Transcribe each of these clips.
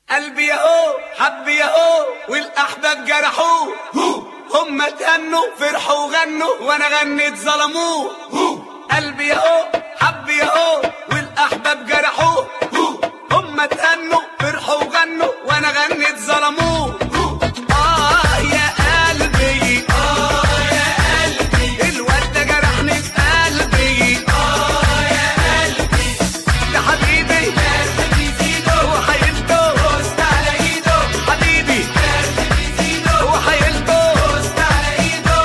قلبي ياهو حب ياهو والاحباب جرحوه هم تهنوا فرحوا وغنوا وانا غنيت ظلموه قلبي ياهو حب ياهو والاحباب جرحوه هم تهنوا فرحوا وغنوا وانا غنيت ظلموه آه يا قلبي آه يا قلبي الواد ده جرحني في قلبي آه يا قلبي ده حبيبي هو حيلته على ايده حبيبي هو حيلته على ايده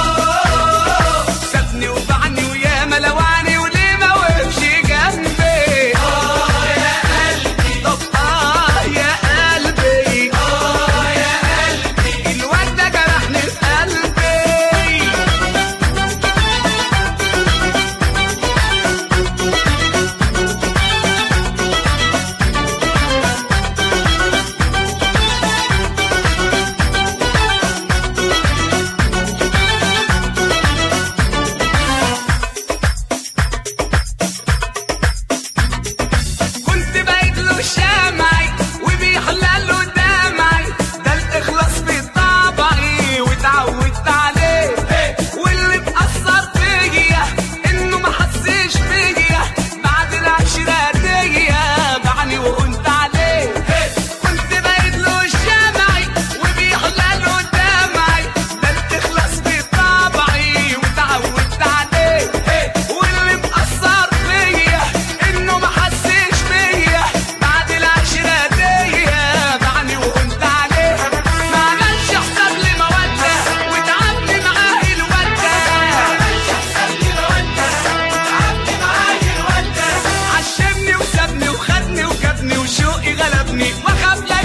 سابني وبعني وياما لوعني وليه ما وقفش جنبي اه يا قلبي طب اه يا قلبي اه يا قلبي الواد ده جرحني في قلبي كنت بايت له شمعي وبيحلى له دمعي ده الاخلاص في طبعي واتعودت عليه واللي اتأثر فيا انه ما حسش بيا بعد العشرة دي بعني وقلت عليه كنت بايت له شمعي وبيحلى له دمعي ده الاخلاص في طبعي واتعودت عليه واللي مأثر فيا انه ما حسش بيا بعد العشرة دي بعني وقلت عليه ما عملش حساب لي مودة وتعبني معاه الودة ما عملش حساب لي مودة وتعبني معاه الودة عشمني وسابني وخدني وجابني وشوقي غلبني واخاف لا